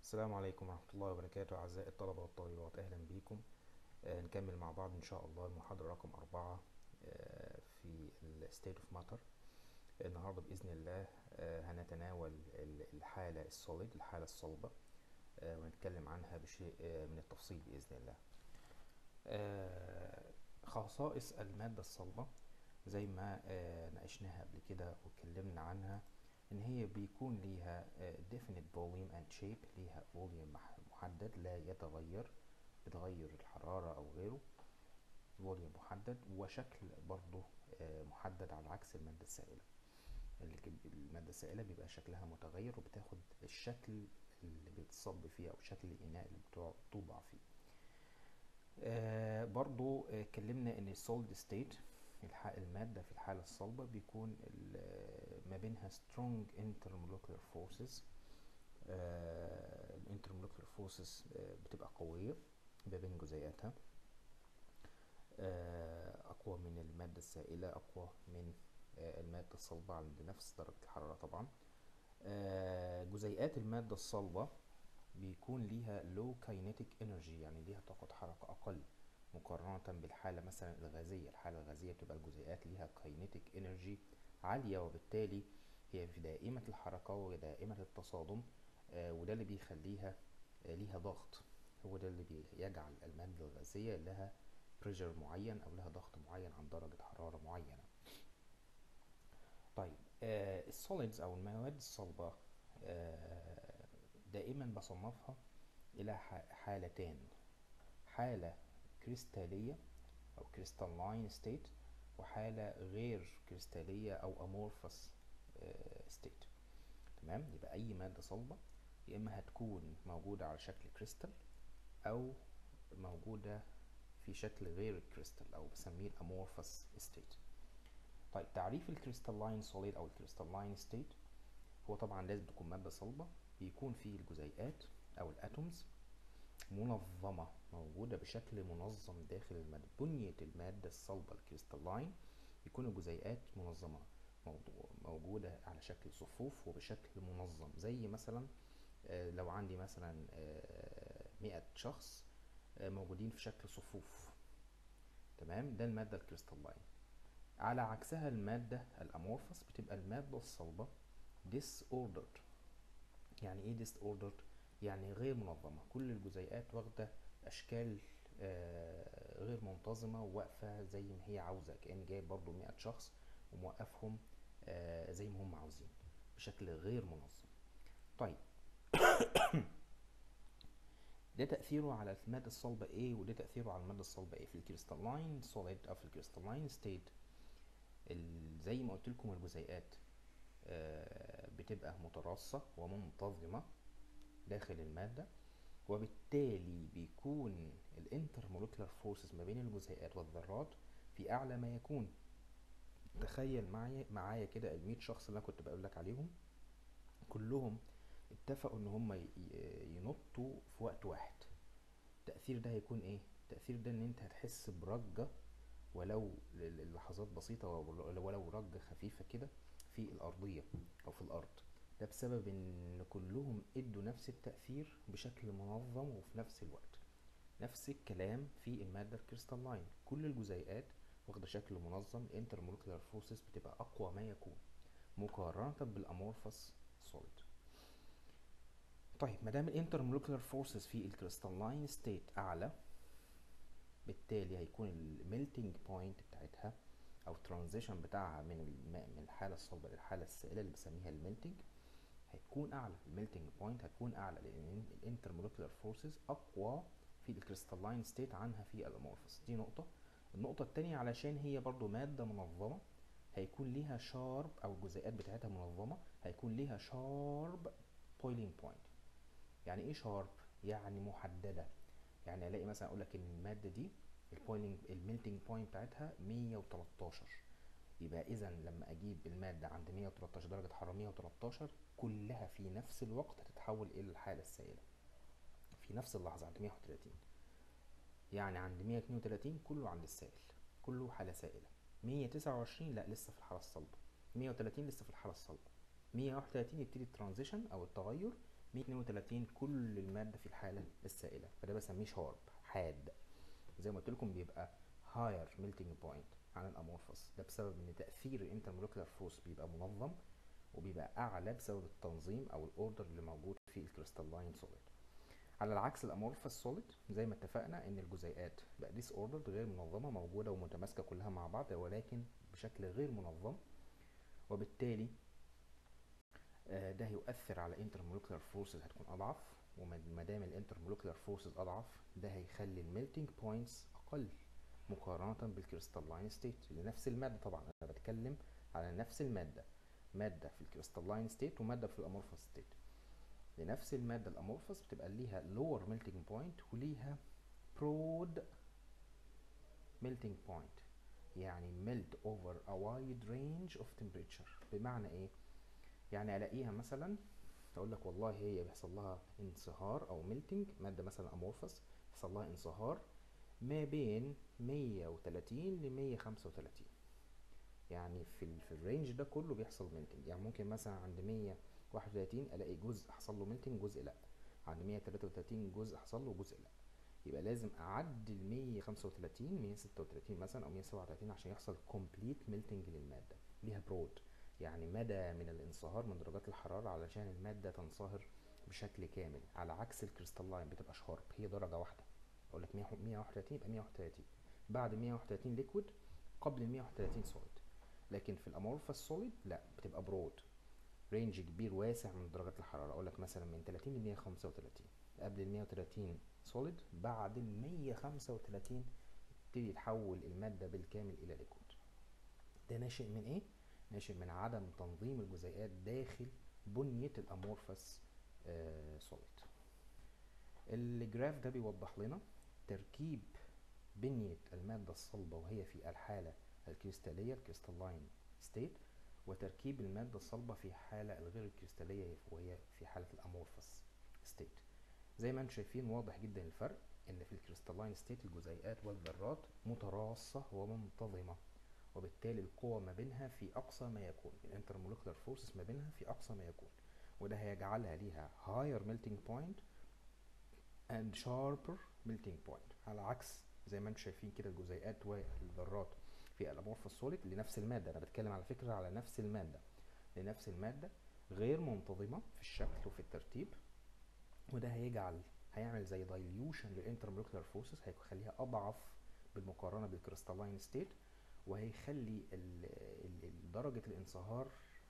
السلام عليكم ورحمة الله وبركاته أعزائي الطلبة والطالبات أهلا بيكم آه نكمل مع بعض إن شاء الله المحاضرة رقم أربعة آه في ال State of Matter النهاردة بإذن الله آه هنتناول ال- الحالة السوليد الحالة الصلبة آه ونتكلم عنها بشيء آه من التفصيل بإذن الله آه خصائص المادة الصلبة زي ما آه ناقشناها قبل كده واتكلمنا عنها ان هي بيكون ليها آه، definite volume and shape ليها volume مح- محدد لا يتغير بتغير الحرارة او غيره volume محدد وشكل برضه آه، محدد على عكس المادة السائلة اللي ك- المادة السائلة بيبقى شكلها متغير وبتاخد الشكل اللي بيتصب فيه او شكل الاناء اللي بتوع- بتوضع فيه آه برضو آه، اتكلمنا ان السوليد ستيت المادة في الحالة الصلبة بيكون ال- آه، ما بينها strong intermolecular forces الانترمولكولار فورسز بتبقى قوية ما بين جزيئاتها آه، أقوى من المادة السائلة أقوى من آه، المادة الصلبة عند نفس درجة الحرارة طبعا آه، جزيئات المادة الصلبة بيكون ليها low kinetic energy يعني ليها طاقة حركة أقل مقارنة بالحالة مثلا الغازية الحالة الغازية بتبقى الجزيئات ليها kinetic energy عالية وبالتالي هي في دائمة الحركة ودائمة التصادم آه، وده اللي بيخليها آه، ليها ضغط هو ده اللي بيجعل المادة الغازية لها pressure معين أو لها ضغط معين عن درجة حرارة معينة طيب آه السوليدز او المواد الصلبة آه دائما بصنفها الى ح- حالتين حالة كريستالية او كريستالين ستيت وحالة غير كريستالية او امورفس ستيت تمام يبقى اي مادة صلبة يا اما هتكون موجودة على شكل كريستال او موجودة في شكل غير الكريستال او بسميه الامورفس ستيت طيب تعريف الكريستالين سوليد او الكريستالين ستيت هو طبعا لازم تكون ماده صلبه بيكون فيه الجزيئات او الاتومز منظمه موجوده بشكل منظم داخل الماده بنيه الماده الصلبه الكريستالين بيكون الجزيئات منظمه موضوع موجوده على شكل صفوف وبشكل منظم زي مثلا آه، لو عندي مثلا آه، مئة شخص آه، موجودين في شكل صفوف تمام ده الماده الكريستالين على عكسها المادة الأمورفس بتبقى المادة الصلبة disordered يعني ايه disordered؟ يعني غير منظمة كل الجزيئات واخدة أشكال آه، غير منتظمة وواقفة زي ما هي عاوزة كأن جايب برضو مئة شخص وموقفهم آه، زي ما هم عاوزين بشكل غير منظم طيب ده تأثيره على المادة الصلبة ايه وده تأثيره على المادة الصلبة ايه في الكريستالين سوليد أو في الكريستالين ستيت ال- زي ما قلت لكم الجزيئات آه، بتبقى متراصة ومنتظمة داخل المادة وبالتالي بيكون الانترمولكولار فورسز ما بين الجزيئات والذرات في أعلى ما يكون تخيل معايا معايا كده المية شخص اللي أنا كنت بقول لك عليهم كلهم اتفقوا ان هم ي- ي- ينطوا في وقت واحد التأثير ده هيكون ايه؟ التأثير ده ان انت هتحس برجة ولو ل- للحظات بسيطة ولو ولو رجة خفيفة كده في الأرضية أو في الأرض ده بسبب إن كلهم ادوا نفس التأثير بشكل منظم وفي نفس الوقت نفس الكلام في المادة الكريستالين كل الجزيئات واخدة شكل منظم الانترمولكولار فورسز بتبقى أقوى ما يكون مقارنة بالأمورفس سوليد طيب ما دام الانترمولكولار فورسز في الكريستالين ستيت أعلى بالتالي هيكون الميلتنج بوينت بتاعتها او الترانزيشن بتاعها من الماء من الحاله الصلبه للحاله السائله اللي بسميها الميلتنج هتكون اعلى الميلتنج بوينت هتكون اعلى لان الانترمولكولار فورسز اقوى في الكريستالين ستيت عنها في الامورفس دي نقطه النقطه التانية علشان هي برضو ماده منظمه هيكون ليها شارب او الجزيئات بتاعتها منظمه هيكون ليها شارب بويلينج بوينت يعني ايه شارب يعني محدده يعني الاقي مثلا اقول لك ان الماده دي البويلنج الميلتنج بوينت بتاعتها 113 يبقى اذا لما اجيب الماده عند 113 درجه حراره 113 كلها في نفس الوقت هتتحول الى الحاله السائله في نفس اللحظه عند 131 يعني عند 132 كله عند السائل كله حاله سائله 129 لا لسه في الحاله الصلبه 130 لسه في الحاله الصلبه 131 يبتدي الترانزيشن او التغير 132 كل المادة في الحالة السائلة فده بسميه شارب حاد زي ما قلت لكم بيبقى higher melting point عن الامورفس ده بسبب ان تأثير الانترمولكولار فورس بيبقى منظم وبيبقى اعلى بسبب التنظيم او الاوردر اللي موجود في الكريستالين سوليد على العكس الامورفس سوليد زي ما اتفقنا ان الجزيئات بقى ديس اوردرد غير منظمه موجوده ومتماسكه كلها مع بعض ولكن بشكل غير منظم وبالتالي آه، ده هيؤثر على انترمولكولار فورسز هتكون اضعف وما دام الانترمولكولار فورسز اضعف ده هيخلي الميلتنج بوينتس اقل مقارنه بالكريستالين ستيت لنفس الماده طبعا انا بتكلم على نفس الماده ماده في الكريستالين ستيت وماده في الامورفس ستيت لنفس الماده الامورفس بتبقى ليها lower melting point وليها broad melting point يعني melt over a wide range of temperature بمعنى ايه يعني الاقيها مثلا اقول لك والله هي بيحصل لها انصهار او ميلتنج ماده مثلا امورفس بيحصل لها انصهار ما بين 130 ل 135 يعني في ال في الرينج ده كله بيحصل ميلتنج يعني ممكن مثلا عند 131 الاقي جزء حصل له ميلتنج جزء لا عند 133 جزء حصل له جزء لا يبقى لازم اعدي ال 135 136 مثلا او 137 عشان يحصل كومبليت ميلتنج للماده ليها برود يعني مدى من الانصهار من درجات الحراره علشان الماده تنصهر بشكل كامل على عكس الكريستالين بتبقى شارب هي درجه واحده اقول لك 131 يبقى 131 بعد 131 ليكويد قبل 131 سوليد لكن في الامورفس سوليد لا بتبقى برود رينج كبير واسع من درجات الحراره اقول لك مثلا من 30 ل 135 قبل ال 130 سوليد بعد ال 135 يبتدي يتحول الماده بالكامل الى ليكويد ده ناشئ من ايه ناشئ من عدم تنظيم الجزيئات داخل بنيه الامورفس سوليد الجراف ده بيوضح لنا تركيب بنيه الماده الصلبه وهي في الحاله الكريستاليه الكريستالين ستيت وتركيب المادة الصلبة في حالة الغير الكريستالية وهي في حالة الأمورفس ستيت زي ما انتم شايفين واضح جدا الفرق ان في الكريستالين ستيت الجزيئات والذرات متراصة ومنتظمة وبالتالي القوة ما بينها في أقصى ما يكون الانترمولكولار فورسز ما بينها في أقصى ما يكون وده هيجعلها ليها higher melting point and sharper melting point على عكس زي ما انتم شايفين كده الجزيئات والذرات في الامورفس سوليد لنفس الماده انا بتكلم على فكره على نفس الماده لنفس الماده غير منتظمه في الشكل وفي الترتيب وده هيجعل هيعمل زي دايليوشن للانترمولكولار فورسز هيخليها اضعف بالمقارنه بالكريستالين ستيت وهيخلي ال ال درجه الانصهار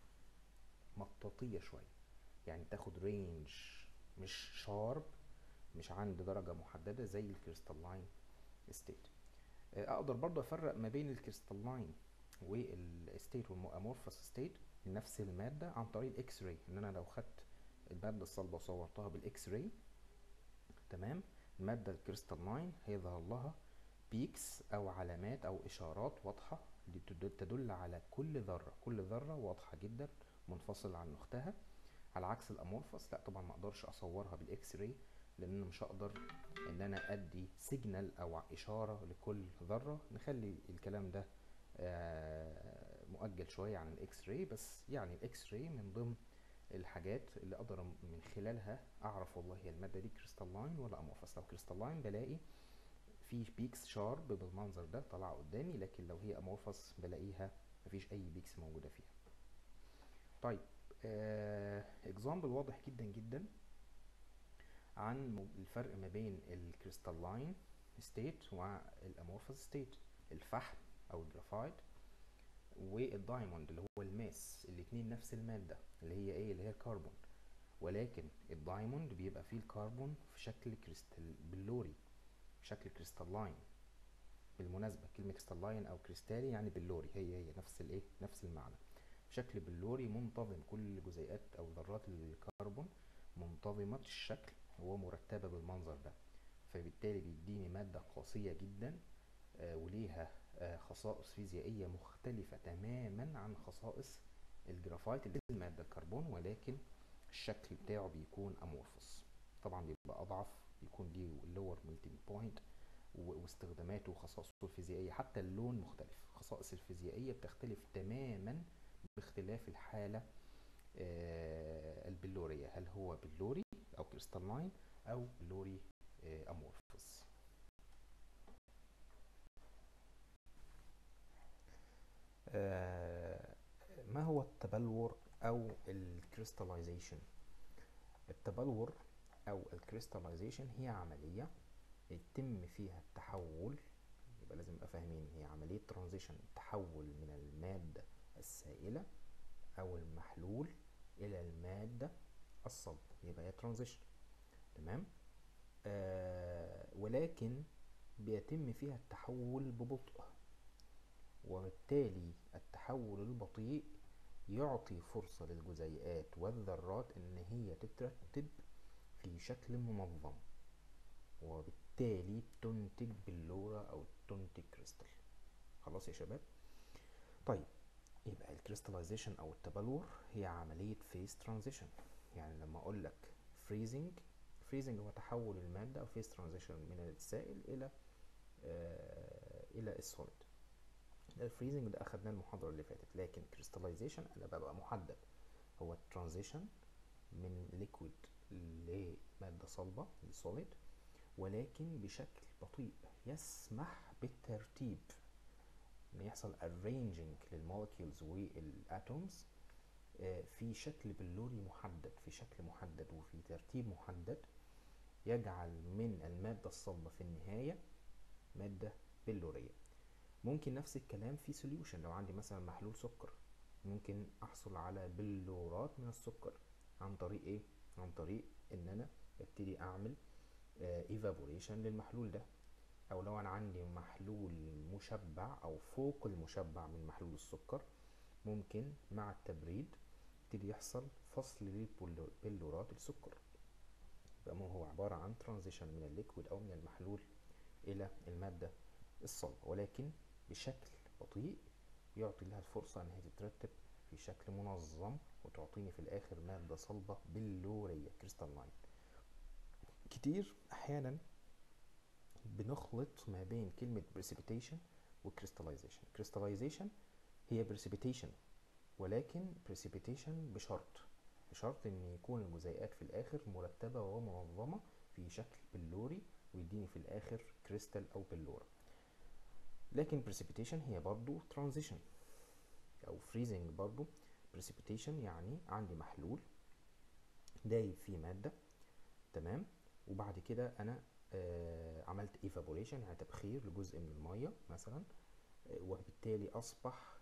مطاطيه شويه يعني تاخد رينج مش شارب مش عند درجه محدده زي الكريستالين ستيت اقدر برضو افرق ما بين الكريستالين والستيت والامورفس ستيت نفس الماده عن طريق الاكس راي ان انا لو خدت الماده الصلبه وصورتها بالاكس راي تمام الماده الكريستالين هيظهر لها بيكس او علامات او اشارات واضحه تدل على كل ذره كل ذره واضحه جدا منفصله عن اختها على عكس الامورفس لا طبعا ما اقدرش اصورها بالاكس راي لان مش هقدر ان انا ادي سيجنال او اشاره لكل ذره نخلي الكلام ده مؤجل شويه عن الاكس راي بس يعني الاكس راي من ضمن الحاجات اللي اقدر من خلالها اعرف والله هي الماده دي كريستالين ولا امورفس لو كريستالين بلاقي في بيكس شارب بالمنظر ده طالعه قدامي لكن لو هي امورفس بلاقيها مفيش اي بيكس موجوده فيها طيب اكزامبل واضح جدا جدا عن الفرق ما بين الكريستالين ستيت والامورفس ستيت الفحم او الجرافايت والدايموند اللي هو الماس الاتنين نفس المادة اللي هي ايه اللي هي الكربون ولكن الدايموند بيبقى فيه الكربون في شكل كريستال بلوري في شكل كريستالين بالمناسبة كلمة كريستالين او كريستالي يعني بلوري هي هي نفس الايه نفس المعنى بشكل بلوري منتظم كل جزيئات او ذرات الكربون منتظمة الشكل ومرتبة بالمنظر ده فبالتالي بيديني مادة قاسية جدا آه وليها آه خصائص فيزيائية مختلفة تماما عن خصائص الجرافايت اللي المادة الكربون ولكن الشكل بتاعه بيكون امورفوس طبعا بيبقى اضعف بيكون ليه اللور ميلتنج بوينت واستخداماته وخصائصه الفيزيائية حتى اللون مختلف خصائص الفيزيائية بتختلف تماما باختلاف الحالة آه البلورية هل هو بلوري او كريستالين او بلوري امورفس ما هو التبلور او الكريستاليزيشن التبلور او الكريستاليزيشن هي عملية يتم فيها التحول يبقى لازم نبقى فاهمين هي عملية ترانزيشن تحول من المادة السائلة او المحلول الى المادة الصلبة يبقى هي ترانزيشن تمام آه ولكن بيتم فيها التحول ببطء وبالتالي التحول البطيء يعطي فرصة للجزيئات والذرات ان هي تترتب في شكل منظم وبالتالي تنتج بلورة او تنتج كريستال خلاص يا شباب طيب يبقى الكريستاليزيشن او التبلور هي عملية فيز ترانزيشن يعني لما اقول لك فريزنج فريزنج هو تحول المادة او فيز ترانزيشن من السائل الى آه الى السوليد الفريزنج ده اخدناه المحاضرة اللي فاتت لكن كريستاليزيشن انا ببقى محدد هو الترانزيشن من ليكويد لمادة صلبة لسوليد ولكن بشكل بطيء يسمح بالترتيب ان يحصل arranging للمولكيولز والاتومز في شكل بلوري محدد في شكل محدد وفي ترتيب محدد يجعل من المادة الصلبة في النهاية مادة بلورية ممكن نفس الكلام في سوليوشن لو عندي مثلا محلول سكر ممكن احصل على بلورات من السكر عن طريق ايه عن طريق ان انا ببتدي اعمل ايفابوريشن للمحلول ده او لو انا عندي محلول مشبع او فوق المشبع من محلول السكر ممكن مع التبريد يبتدي يحصل فصل للبلورات السكر يبقى ما هو عبارة عن ترانزيشن من الليكويد او من المحلول الى المادة الصلبة ولكن بشكل بطيء يعطي لها الفرصة انها تترتب في شكل منظم وتعطيني في الاخر مادة صلبة بلورية كريستالين كتير احيانا بنخلط ما بين كلمة precipitation و crystallization crystallization هي precipitation ولكن precipitation بشرط بشرط ان يكون الجزيئات في الاخر مرتبة ومنظمة في شكل بلوري ويديني في الاخر كريستال او بلورة لكن precipitation هي برضو transition او freezing برضو precipitation يعني عندي محلول دايب فيه مادة تمام وبعد كده انا آه عملت ايفابوريشن يعني تبخير لجزء من المية مثلا آه وبالتالي اصبح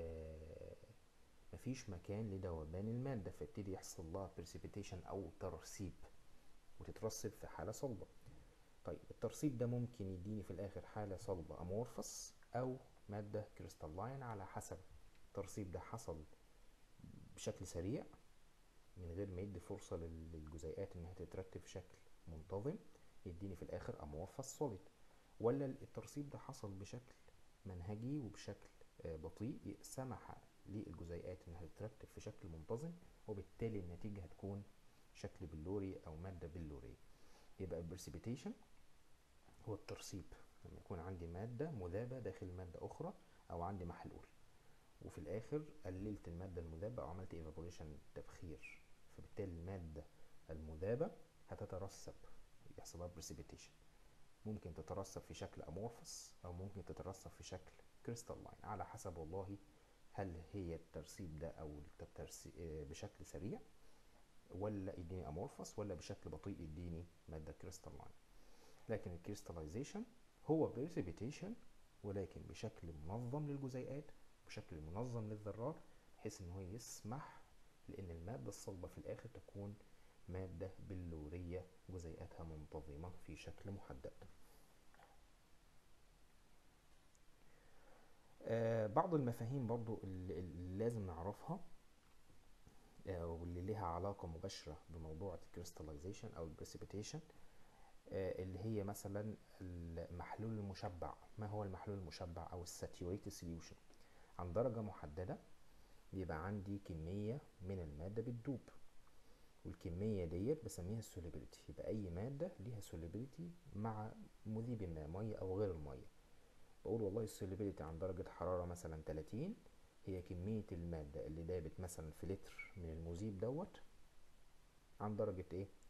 آه مفيش مكان لذوبان المادة فيبتدي يحصل لها precipitation او ترسيب وتترسب في حالة صلبة طيب الترسيب ده ممكن يديني في الاخر حالة صلبة امورفس او مادة كريستالين على حسب الترسيب ده حصل بشكل سريع من غير ما يدي فرصة للجزيئات انها تترتب في شكل منتظم يديني في الاخر امورفس سوليد ولا الترسيب ده حصل بشكل منهجي وبشكل بطيء سمح للجزيئات انها تترتب في شكل منتظم وبالتالي النتيجة هتكون شكل بلوري او مادة بلورية يبقى البرسيبيتيشن هو الترسيب لما يكون عندي مادة مذابة داخل مادة اخرى او عندي محلول وفي الاخر قللت المادة المذابة او عملت ايفابوريشن تبخير فبالتالي المادة المذابة هتترسب يحصل لها بريسيبيتيشن ممكن تترسب في شكل امورفس او ممكن تترسب في شكل كريستالين على حسب والله هل هي الترسيب ده او الترسيب بشكل سريع ولا يديني امورفس ولا بشكل بطيء يديني مادة كريستالين لكن الكريستاليزيشن هو بريسيبيتيشن ولكن بشكل منظم للجزيئات بشكل منظم للذرات بحيث ان هو يسمح لان المادة الصلبة في الاخر تكون مادة بلورية جزيئاتها منتظمة في شكل محدد آه بعض المفاهيم برضو اللي, اللي لازم نعرفها آه واللي لها علاقة مباشرة بموضوع الكريستاليزيشن او البريسيبيتيشن آه اللي هي مثلا المحلول المشبع ما هو المحلول المشبع او الساتيوريتد سوليوشن عن درجة محددة بيبقى عندي كمية من المادة بتدوب والكمية ديت بسميها السوليبيليتي يبقى أي مادة ليها سوليبيليتي مع مذيب ما مية أو غير المية بقول والله السوليبيليتي عن درجة حرارة مثلا 30 هي كمية المادة اللي دابت مثلا في لتر من المذيب دوت عن درجة ايه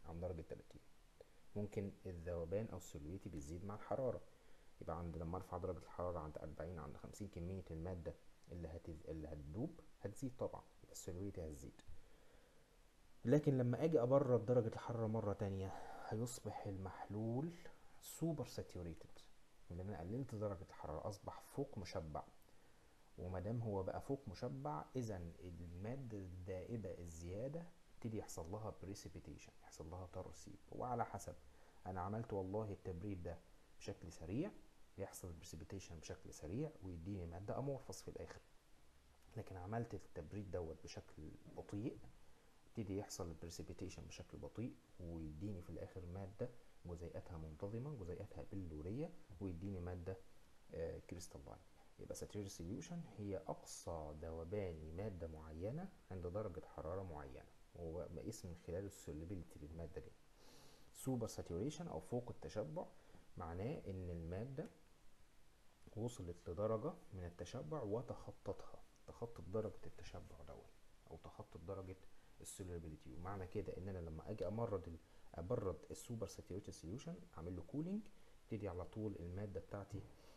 عن درجة 30 ممكن الذوبان او السوليوتي بيزيد مع الحرارة يبقى عند لما ارفع درجة الحرارة عند 40 عند 50 كمية المادة اللي هتز... اللي هتدوب هتزيد طبعا يبقى السوليوتي هتزيد لكن لما اجي ابرد درجة الحرارة مرة تانية هيصبح المحلول سوبر ساتيوريتد لان انا قللت درجة الحرارة اصبح فوق مشبع ومادام هو بقى فوق مشبع اذا المادة الدائبة الزيادة يبتدي يحصل لها بريسيبيتيشن يحصل لها ترسيب وعلى حسب انا عملت والله التبريد ده بشكل سريع يحصل البريسيبيتيشن بشكل سريع ويديني مادة امورفس في الاخر لكن عملت التبريد دوت بشكل بطيء يبتدي يحصل البريسيبيتيشن بشكل بطيء ويديني في الاخر مادة جزيئاتها منتظمة جزيئاتها بلورية ويديني مادة آه كريستالين يبقى ساتوريتد سوليوشن هي اقصى ذوبان لمادة معينة عند درجة حرارة معينة وهو مقيس من خلال السوليبيليتي للمادة دي سوبر ساتوريشن او فوق التشبع معناه ان المادة وصلت لدرجة من التشبع وتخطتها تخطت درجة التشبع دوت او تخطت درجة السوليبيليتي ومعنى كده ان انا لما اجي امرد ال- ابرد السوبر ساتوريتد سوليوشن اعمل له كولينج تبتدي على طول المادة بتاعتي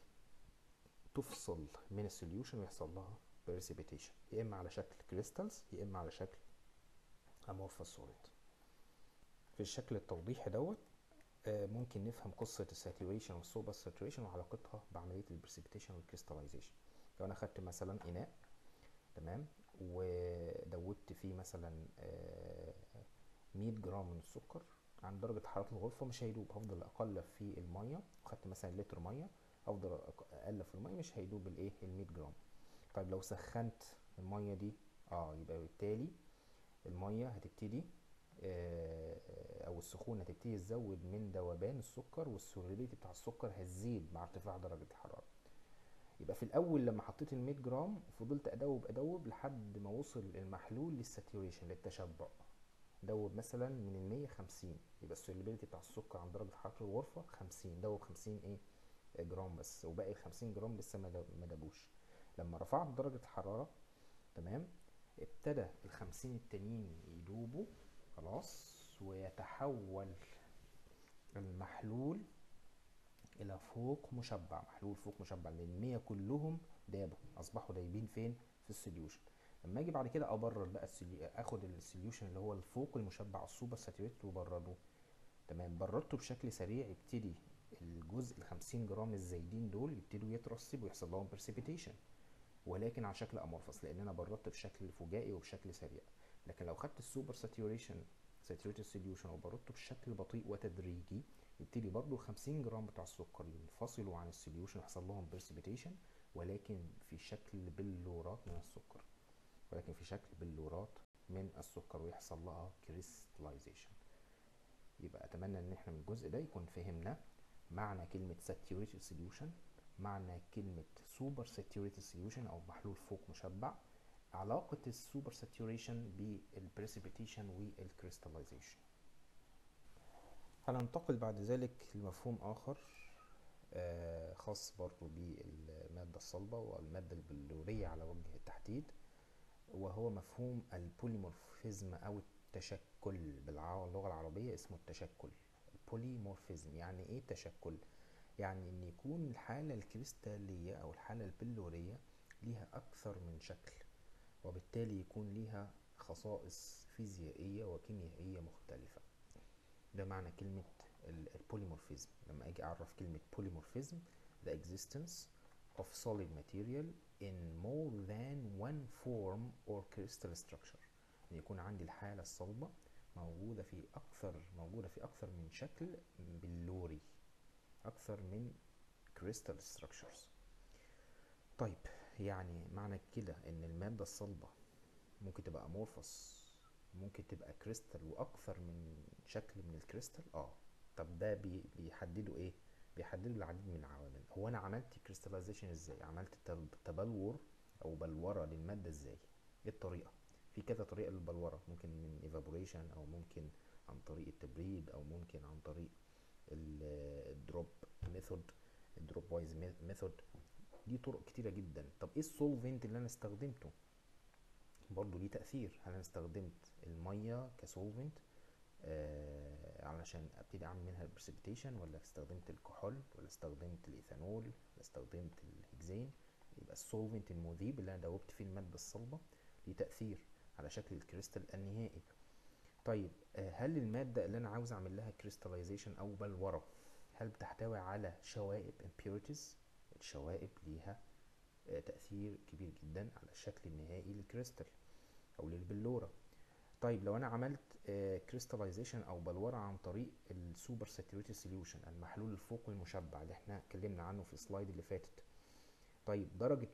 تفصل من السوليوشن ويحصل لها بريسيبيتيشن يا اما على شكل كريستالز يا اما على شكل امورفس سوليد في الشكل التوضيحي دوت آه، ممكن نفهم قصة الساتوريشن والسوبر ساتوريشن وعلاقتها بعملية البريسيبيتيشن والكريستاليزيشن لو انا خدت مثلا اناء تمام ودوبت فيه مثلا آه، 100 جرام من السكر عند درجة حرارة الغرفة مش هيدوب هفضل أقلب في المية وخدت مثلا لتر مية أفضل أق- أقلب في المية مش هيدوب الإيه المية جرام طيب لو سخنت المية دي اه يبقى بالتالي المية هتبتدي آه، أو السخونة هتبتدي تزود من ذوبان السكر والسوليبيليتي بتاع السكر هتزيد مع ارتفاع درجة الحرارة يبقى في الأول لما حطيت ال 100 جرام فضلت أدوب أدوب لحد ما وصل المحلول للساتوريشن للتشبع دوب مثلا من ال 100 50 يبقى السوليبيليتي بتاع السكر عند درجة حرارة الغرفة 50 دوب 50 ايه جرام بس وباقي ال 50 جرام لسه ما دو- ما دابوش لما رفعت درجة الحرارة تمام ابتدى ال 50 التانيين يدوبوا خلاص ويتحول المحلول الى فوق مشبع محلول فوق مشبع لان 100 كلهم دابوا اصبحوا دايبين فين في السوليوشن لما اجي بعد كده ابرر بقى السولي... اخد السوليوشن اللي هو الفوق المشبع السوبر ساتوريتد وبرده تمام بردته بشكل سريع يبتدي الجزء ال 50 جرام الزايدين دول يبتدوا يترسبوا ويحصل لهم برسيبيتيشن ولكن على شكل امورفس لان انا بردت بشكل فجائي وبشكل سريع لكن لو خدت السوبر ساتوريشن ساتوريتد سوليوشن وبردته بشكل بطيء وتدريجي يبتدي برضو 50 جرام بتاع السكر ينفصلوا عن السوليوشن يحصل لهم برسيبيتيشن ولكن في شكل بلورات من السكر ولكن في شكل بلورات من السكر ويحصل لها كريستلايزيشن يبقى اتمنى ان احنا من الجزء ده يكون فهمنا معنى كلمة saturated solution معنى كلمة super saturated solution او محلول فوق مشبع علاقة السوبر ساتوريشن بالبريسيبيتيشن والكريستاليزيشن هننتقل بعد ذلك لمفهوم آخر آه، خاص برضو بالمادة الصلبة والمادة البلورية على وجه التحديد وهو مفهوم البوليمورفيزم أو التشكل باللغة العربية اسمه التشكل البوليمورفيزم يعني إيه تشكل؟ يعني إن يكون الحالة الكريستالية أو الحالة البلورية ليها أكثر من شكل وبالتالي يكون ليها خصائص فيزيائية وكيميائية مختلفة ده معنى كلمة البوليمورفيزم لما أجي أعرف كلمة بوليمورفيزم the existence of solid material in more than one form or crystal structure ان يكون عندي الحالة الصلبة موجودة في أكثر موجودة في أكثر من شكل بلوري أكثر من crystal structures طيب يعني معنى كده ان المادة الصلبة ممكن تبقى امورفس ممكن تبقى كريستال واكثر من شكل من الكريستال اه طب ده بي بيحددوا ايه بيحددوا العديد من العوامل هو انا عملت كريستاليزيشن ازاي عملت تب- تبلور او بلوره للماده ازاي ايه الطريقه في كذا طريقه للبلوره ممكن من ايفابوريشن او ممكن عن طريق التبريد او ممكن عن طريق الدروب ميثود الدروب وايز ميثود دي طرق كتيره جدا طب ايه السولفنت اللي انا استخدمته برضو ليه تأثير هل انا استخدمت المية كسولفنت آه علشان ابتدي اعمل منها البرسبيتيشن ولا استخدمت الكحول ولا استخدمت الايثانول ولا استخدمت الهكزين يبقى السولفنت المذيب اللي انا دوبت فيه الماده الصلبه ليه تاثير على شكل الكريستال النهائي طيب هل الماده اللي انا عاوز اعمل لها كريستاليزيشن او بلوره هل بتحتوي على شوائب impurities الشوائب ليها تأثير كبير جدا على الشكل النهائي للكريستال أو للبلورة طيب لو أنا عملت كريستاليزيشن أو بلورة عن طريق السوبر ساتوريتد سوليوشن المحلول الفوقي المشبع اللي احنا اتكلمنا عنه في السلايد اللي فاتت طيب درجة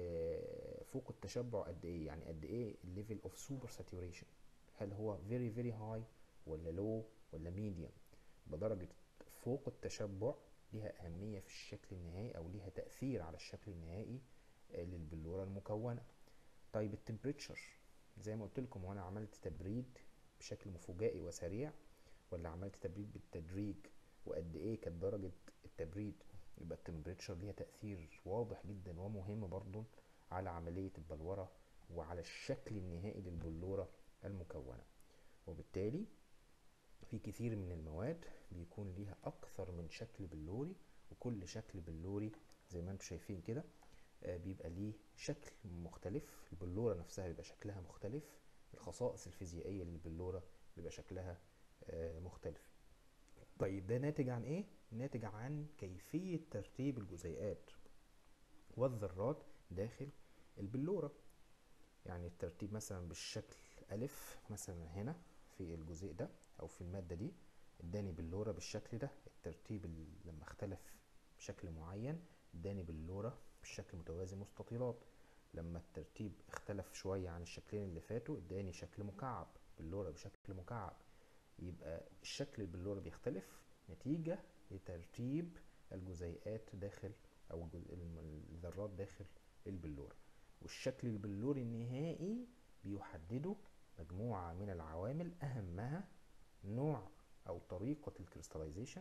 فوق التشبع قد ايه يعني قد ايه الليفل اوف سوبر ساتوريشن هل هو very very high ولا low ولا medium بدرجة فوق التشبع ليها أهمية في الشكل النهائي أو ليها تأثير على الشكل النهائي للبلورة المكونة طيب التمبريتشر زي ما قلت لكم وانا عملت تبريد بشكل مفاجئي وسريع ولا عملت تبريد بالتدريج وقد ايه كانت درجة التبريد يبقى التمبريتشر ليها تأثير واضح جدا ومهم برضو على عملية البلورة وعلى الشكل النهائي للبلورة المكونة وبالتالي في كثير من المواد بيكون ليها أكثر من شكل بلوري وكل شكل بلوري زي ما انتم شايفين كده بيبقى ليه شكل مختلف البلورة نفسها بيبقى شكلها مختلف الخصائص الفيزيائية للبلورة بيبقى شكلها مختلف طيب ده ناتج عن ايه؟ ناتج عن كيفية ترتيب الجزيئات والذرات داخل البلورة يعني الترتيب مثلا بالشكل ألف مثلا هنا في الجزيء ده أو في المادة دي اداني بلورة بالشكل ده الترتيب لما اختلف بشكل معين اداني بلورة بالشكل متوازي مستطيلات لما الترتيب اختلف شوية عن الشكلين اللي فاتوا اداني شكل مكعب بلورة بشكل مكعب يبقى الشكل البلورة بيختلف نتيجة لترتيب الجزيئات داخل أو الذرات داخل البلورة والشكل البلوري النهائي بيحدده مجموعة من العوامل أهمها نوع أو طريقة الكريستاليزيشن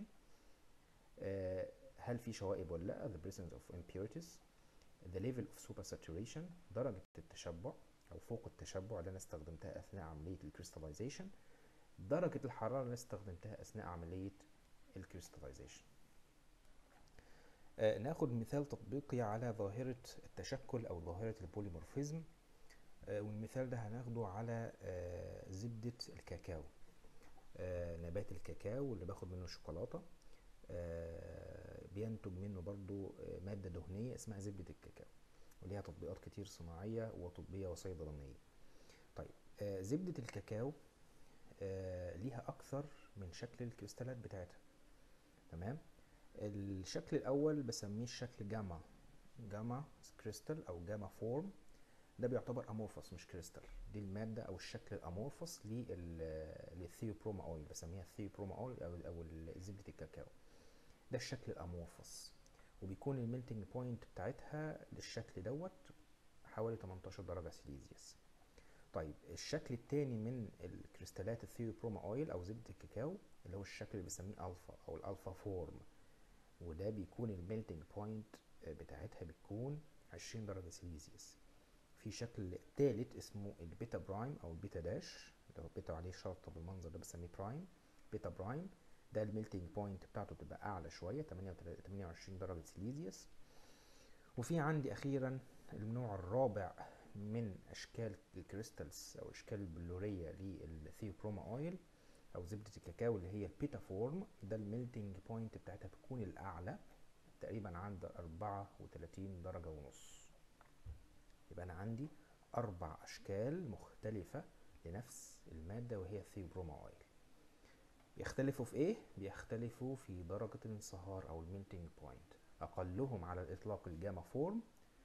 هل في شوائب ولا لا the presence of impurities the level of supersaturation درجة التشبع أو فوق التشبع اللي أنا استخدمتها أثناء عملية الكريستاليزيشن درجة الحرارة اللي استخدمتها أثناء عملية الكريستاليزيشن آه ناخد مثال تطبيقي على ظاهرة التشكل أو ظاهرة البوليمورفيزم آه والمثال ده هناخده على آه زبدة الكاكاو آه نبات الكاكاو اللي باخد منه الشوكولاتة آه بينتج منه برضو آه مادة دهنية اسمها زبدة الكاكاو وليها تطبيقات كتير صناعية وطبية وصيدلانية طيب آه زبدة الكاكاو آه ليها أكثر من شكل الكريستالات بتاعتها تمام الشكل الأول بسميه الشكل جاما جاما كريستال أو جاما فورم ده بيعتبر امورفوس مش كريستال دي الماده او الشكل الامورفوس للثيوبروما اويل بسميها الثيوبروما اويل او او زبده الكاكاو ده الشكل الامورفوس وبيكون الميلتنج بوينت بتاعتها للشكل دوت حوالي 18 درجه سيليزيوس طيب الشكل التاني من الكريستالات الثيوبروما اويل او زبده الكاكاو اللي هو الشكل اللي بنسميه الفا او الالفا فورم وده بيكون الميلتنج بوينت بتاعتها بتكون 20 درجه سيليزيوس في شكل تالت اسمه البيتا برايم او البيتا داش اللي هو بيتا عليه شرطه بالمنظر ده بسميه برايم بيتا برايم ده الميلتنج بوينت بتاعته تبقى اعلى شويه 28 درجه سيليزيوس وفي عندي اخيرا النوع الرابع من اشكال الكريستالز او اشكال البلوريه للثيوبروما اويل او زبده الكاكاو اللي هي البيتا فورم ده الميلتنج بوينت بتاعتها بتكون الاعلى تقريبا عند 34 درجه ونص يبقى انا عندي اربع اشكال مختلفة لنفس المادة وهي الثيوبروما اويل بيختلفوا في ايه؟ بيختلفوا في درجة الانصهار او الميلتنج بوينت اقلهم على الاطلاق الجاما فورم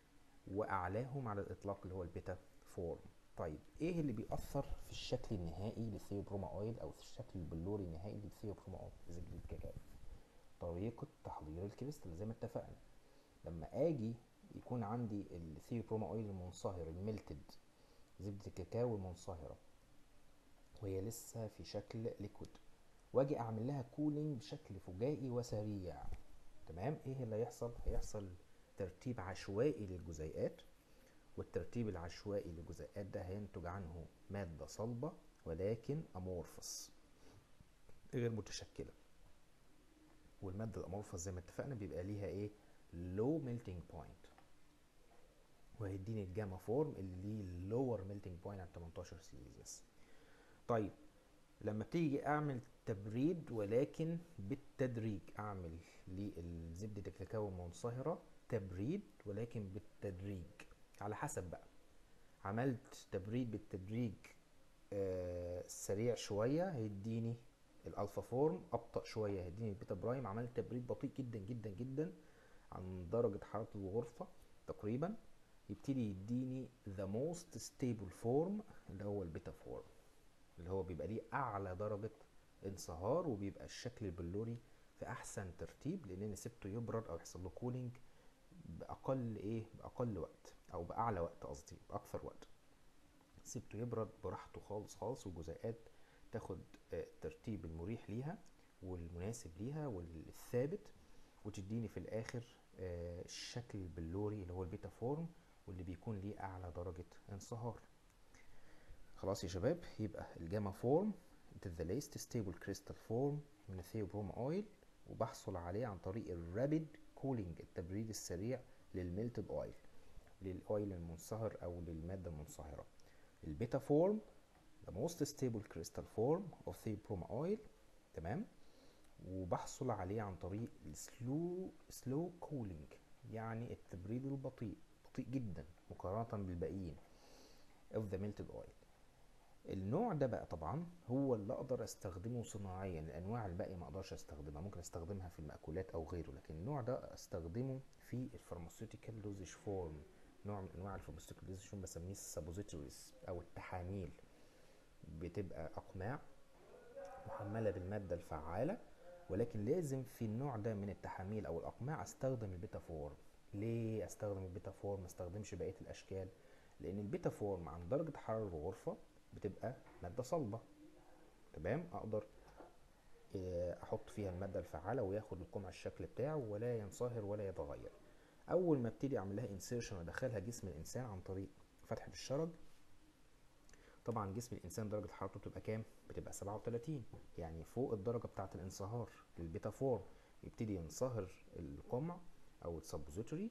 واعلاهم على الاطلاق اللي هو البيتا فورم طيب ايه اللي بيأثر في الشكل النهائي للثيوبروما اويل او في الشكل البلوري النهائي للثيوبروما اويل زبدة الكاكاو طريقة تحضير الكريستال زي ما اتفقنا لما اجي يكون عندي الثيوبروما اويل المنصهر الميلتد زبدة الكاكاو المنصهرة وهي لسه في شكل ليكويد واجي اعمل لها كولينج بشكل فجائي وسريع تمام ايه اللي هيحصل هيحصل ترتيب عشوائي للجزيئات والترتيب العشوائي للجزيئات ده هينتج عنه مادة صلبة ولكن امورفس غير متشكله والماده الامورفه زي ما اتفقنا بيبقى ليها ايه لو ميلتنج بوينت وهيديني الجاما فورم اللي ليه لور ميلتنج بوينت عند 18 سيليزيوس طيب لما بتيجي اعمل تبريد ولكن بالتدريج اعمل لزبدة الكاكاو المنصهرة تبريد ولكن بالتدريج على حسب بقى عملت تبريد بالتدريج آه سريع شوية هيديني الالفا فورم ابطأ شوية هيديني البيتا برايم عملت تبريد بطيء جدا جدا جدا عن درجة حرارة الغرفة تقريبا يبتدي يديني the most stable form اللي هو البيتا فورم اللي هو بيبقى ليه اعلى درجة انصهار وبيبقى الشكل البلوري في احسن ترتيب لان سبته يبرد او يحصل له كولينج باقل ايه باقل وقت او باعلى وقت قصدي باكثر وقت سبته يبرد براحته خالص خالص والجزيئات تاخد الترتيب المريح ليها والمناسب ليها والثابت وتديني في الاخر الشكل البلوري اللي هو البيتا فورم واللي بيكون ليه اعلى درجة انصهار خلاص يا شباب يبقى الجاما فورم it is the least stable crystal form من الثيوبروم اويل وبحصل عليه عن طريق الرابيد كولينج التبريد السريع للميلتد اويل للاويل المنصهر او للماده المنصهره البيتا فورم the most stable crystal form of theobroma oil تمام وبحصل عليه عن طريق السلو سلو كولينج يعني التبريد البطيء بطيء جدا مقارنه بالباقيين of the melted oil النوع ده بقى طبعا هو اللي اقدر استخدمه صناعيا الانواع الباقيه ما اقدرش استخدمها ممكن استخدمها في المأكولات او غيره لكن النوع ده استخدمه في الفارماسيوتيكال دوزج فورم نوع من انواع الفارماسيوتيكال دوزج فورم بسميه السابوزيتوريز او التحاميل بتبقى اقماع محمله بالماده الفعاله ولكن لازم في النوع ده من التحاميل او الاقماع استخدم البيتا فورم ليه استخدم البيتا فورم ما استخدمش بقيه الاشكال لان البيتا فورم عند درجه حراره الغرفه بتبقى مادة صلبة تمام اقدر احط فيها المادة الفعالة وياخد القمع الشكل بتاعه ولا ينصهر ولا يتغير اول ما ابتدي اعمل لها انسيرشن وادخلها جسم الانسان عن طريق فتحة الشرج طبعا جسم الانسان درجة حرارته بتبقى كام بتبقى 37 يعني فوق الدرجة بتاعة الانصهار للبيتا فورم يبتدي ينصهر القمع او السبوزيتوري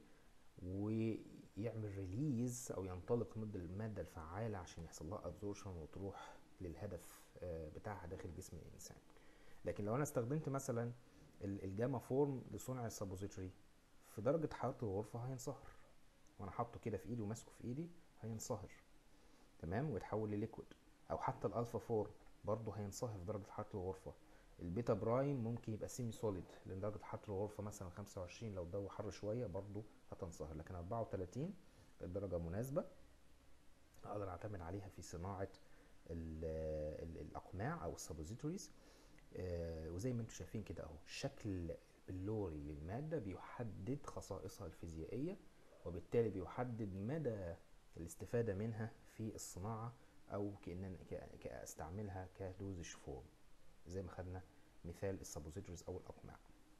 ويعمل ريليز او ينطلق ضد الماده الفعاله عشان يحصل لها ابزورشن وتروح للهدف بتاعها داخل جسم الانسان لكن لو انا استخدمت مثلا الجاما فورم لصنع السبوزيتوري في درجه حراره الغرفه هينصهر وانا حاطه كده في ايدي وماسكه في ايدي هينصهر تمام ويتحول لليكويد او حتى الالفا فورم برضه هينصهر في درجه حراره الغرفه البيتا برايم ممكن يبقى سيمي سوليد لان درجه حراره الغرفه مثلا 25 لو الجو حر شويه برضو هتنصهر لكن 34 الدرجه مناسبه اقدر اعتمد عليها في صناعه ال ال الاقماع او السبوزيتوريز آه وزي ما انتم شايفين كده اهو الشكل البلوري للماده بيحدد خصائصها الفيزيائيه وبالتالي بيحدد مدى الاستفاده منها في الصناعه او كان استعملها كدوزج فورم زي ما خدنا مثال السبوزيتوريز او الاقماع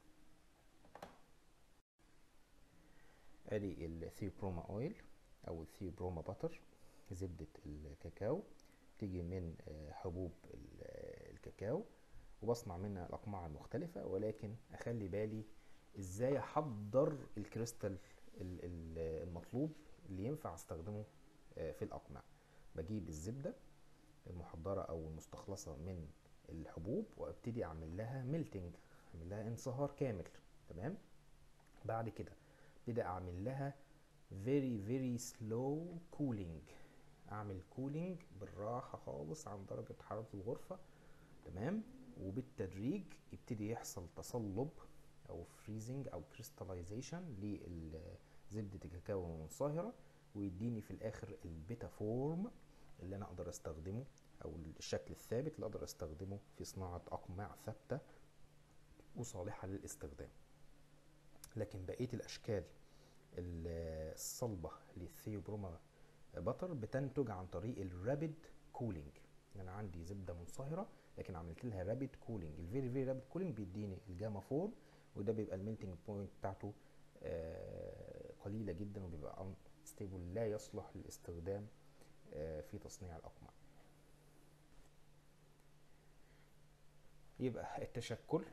ادي الثيوبروما اويل او الثيوبروما باتر زبدة الكاكاو تيجي من حبوب الكاكاو وبصنع منها الاقماع المختلفة ولكن اخلي بالي ازاي احضر الكريستال المطلوب اللي ينفع استخدمه في الاقماع بجيب الزبدة المحضرة او المستخلصة من الحبوب وابتدي اعمل لها ميلتنج اعمل لها انصهار كامل تمام بعد كده ابتدي اعمل لها very very slow cooling اعمل كولينج بالراحة خالص عن درجة حرارة الغرفة تمام وبالتدريج يبتدي يحصل تصلب او فريزنج او كريستاليزيشن لزبدة الكاكاو المنصهرة ويديني في الاخر البيتا فورم اللي انا اقدر استخدمه او الشكل الثابت اللي اقدر استخدمه في صناعة اقماع ثابتة وصالحة للاستخدام لكن بقية الاشكال الصلبة للثيوبروما بطر بتنتج عن طريق الرابيد كولينج يعني انا عندي زبدة منصهرة لكن عملت لها رابيد كولينج الفيري فيري رابيد كولينج بيديني الجاما فورم وده بيبقى الميلتنج بوينت بتاعته قليلة جدا وبيبقى ستيبل لا يصلح للاستخدام في تصنيع الاقماع يبقى التشكل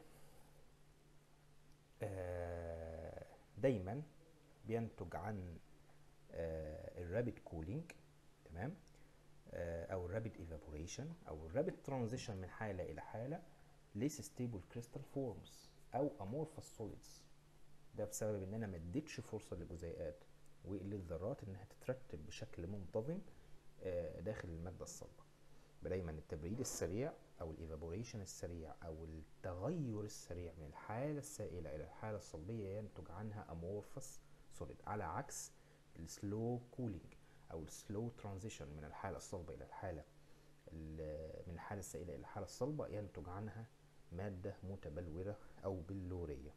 آه، دايما بينتج عن الرابid كولينج تمام آه، او الرابid ايفابوريشن او الرابid ترانزيشن من حاله الى حاله less stable crystal forms او amorphous solids ده بسبب ان انا ما اديتش فرصه للجزيئات وللذرات انها تترتب بشكل منتظم آه، داخل الماده الصلبه دايما التبريد السريع او الايفابوريشن السريع او التغير السريع من الحاله السائله الى الحاله الصلبيه ينتج عنها amorphous solid على عكس السلو كولينج او السلو ترانزيشن من الحاله الصلبه الى الحاله ال- من الحاله السائله الى الحاله الصلبه ينتج عنها ماده متبلوره او بلوريه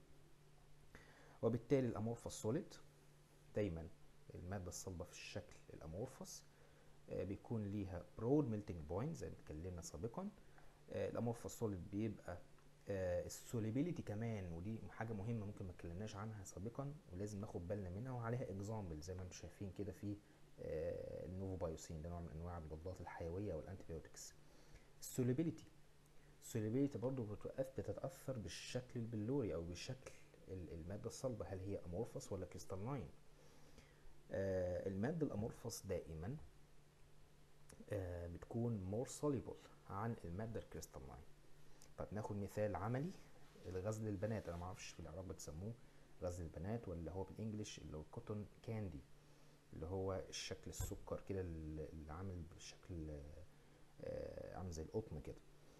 وبالتالي الامورفس سوليد دايما الماده الصلبه في الشكل الامورفس آه، بيكون ليها برود ميلتنج بوينت زي ما اتكلمنا سابقا آه، الامورفس سوليد بيبقى السوليبيليتي كمان ودي حاجه مهمه ممكن ما اتكلمناش عنها سابقا ولازم ناخد بالنا منها وعليها اكزامبل زي ما انتم شايفين كده في آه، النوفوبايوسين ده نوع من انواع المضادات الحيويه والانتيبيوتكس السوليبيليتي السوليبيليتي برضو بتوقف بتتاثر بالشكل البلوري او بشكل ال- الماده الصلبه هل هي امورفس ولا كريستالين آه الماده الامورفس دائما آه بتكون مور soluble عن الماده الكريستالين طب ناخد مثال عملي الغزل البنات انا ما اعرفش في العرب بتسموه غزل البنات ولا هو بالانجلش اللي هو الكوتون كاندي اللي هو الشكل السكر كده اللي اللي عامل بشكل آه، عامل زي القطن كده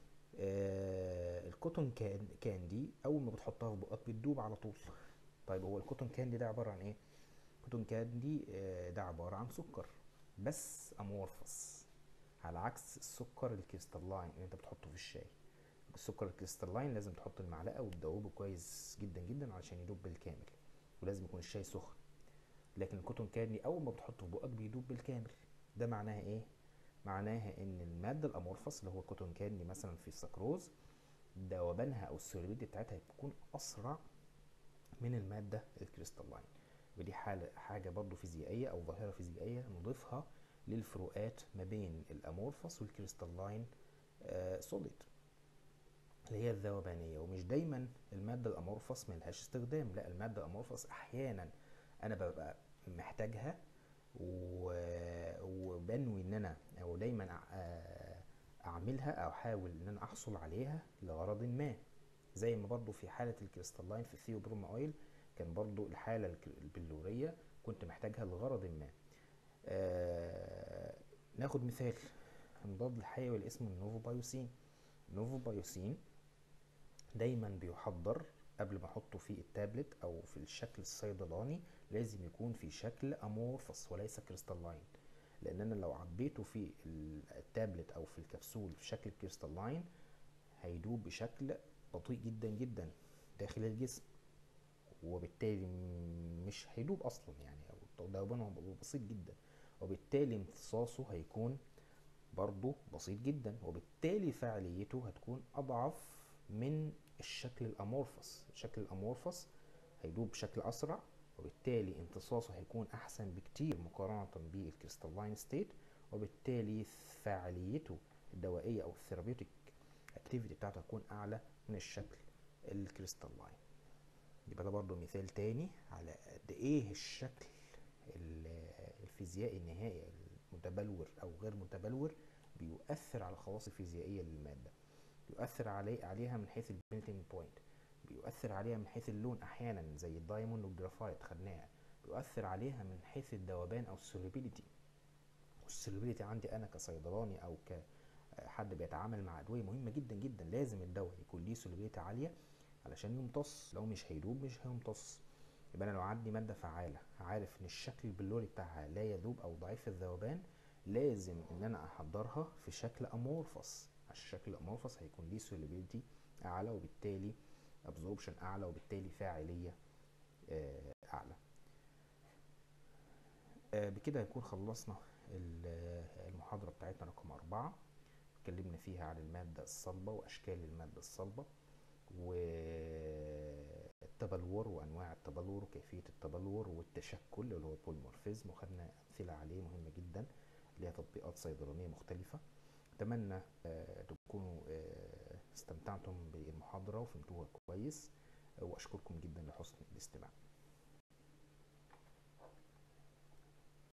آه، الكوتون كان كاندي اول ما بتحطها في بقك بتدوب على طول طيب هو الكوتون كاندي ده عباره عن ايه الكوتون كاندي آه، ده عباره عن سكر بس امورفس على عكس السكر الكريستالين اللي انت بتحطه في الشاي السكر الكريستالين لازم تحط المعلقه وتدوبه كويس جدا جدا علشان يدوب بالكامل ولازم يكون الشاي سخن لكن الكوتون كاندي اول ما بتحطه في بقك بيدوب بالكامل ده معناها ايه معناها ان الماده الامورفس اللي هو الكوتون كاندي مثلا في السكروز ذوبانها او السوليبيدي بتاعتها بتكون اسرع من الماده الكريستالين ودي حاله حاجه برضو فيزيائيه او ظاهره فيزيائيه نضيفها للفروقات ما بين الامورفس والكريستالين سوليد اللي هي الذوبانيه ومش دايما الماده الامورفس ملهاش استخدام لا الماده الامورفس احيانا انا ببقى محتاجها و... وبنوي ان انا او دايما أع- اعملها او احاول ان انا احصل عليها لغرض ما زي ما برضو في حالة الكريستالين في الثيوبروم اويل كان برضو الحالة الك- البلورية كنت محتاجها لغرض ما آه ناخد مثال المضاد الحيوي اللي اسمه النوفوبايوسين النوفوبايوسين دايما بيحضر قبل ما احطه في التابلت او في الشكل الصيدلاني لازم يكون في شكل امورفس وليس كريستالين لان انا لو عبيته في ال- التابلت او في الكبسول في شكل كريستالين هيدوب بشكل بطيء جدا جدا داخل الجسم وبالتالي م- مش هيدوب اصلا يعني او ذوبانه هيبقى بسيط جدا وبالتالي امتصاصه هيكون برضه بسيط جدا وبالتالي فعاليته هتكون اضعف من الشكل الامورفس الشكل الامورفس هيدوب بشكل اسرع وبالتالي امتصاصه هيكون احسن بكتير مقارنة بالكريستالين ستيت وبالتالي فعاليته الدوائية او الثيرابيوتيك اكتيفيتي بتاعته هتكون اعلى من الشكل الكريستالين يبقى ده برضو مثال تاني على قد ايه الشكل ال- الفيزيائي النهائي المتبلور او غير متبلور بيؤثر على الخواص الفيزيائية للمادة بيؤثر علي عليها من حيث البيلتنج بوينت بيؤثر عليها من حيث اللون احيانا زي الدايموند والجرافايت خدناها بيؤثر عليها من حيث الذوبان او السوليبيليتي والسوليبيليتي عندي انا كصيدلاني او كحد بيتعامل مع ادويه مهمه جدا جدا لازم الدواء يكون ليه سوليبيليتي عاليه علشان يمتص لو مش هيدوب مش هيمتص يبقى انا لو عندي ماده فعاله عارف ان الشكل البلوري بتاعها لا يذوب او ضعيف الذوبان لازم ان انا احضرها في شكل امورفس الشكل الامورفس هيكون ليه سوليبيليتي اعلى وبالتالي ابزوربشن اعلى وبالتالي فاعليه آه، اعلى آه، بكده نكون خلصنا ال- المحاضرة بتاعتنا رقم أربعة اتكلمنا فيها عن المادة الصلبة وأشكال المادة الصلبة والتبلور وأنواع التبلور وكيفية التبلور والتشكل اللي هو البوليمورفيزم وخدنا أمثلة عليه مهمة جدا ليها تطبيقات صيدلانية مختلفة أتمنى آه، تكونوا آه، استمتعتم بالمحاضرة وفهمتوها كويس وأشكركم جدا لحسن الاستماع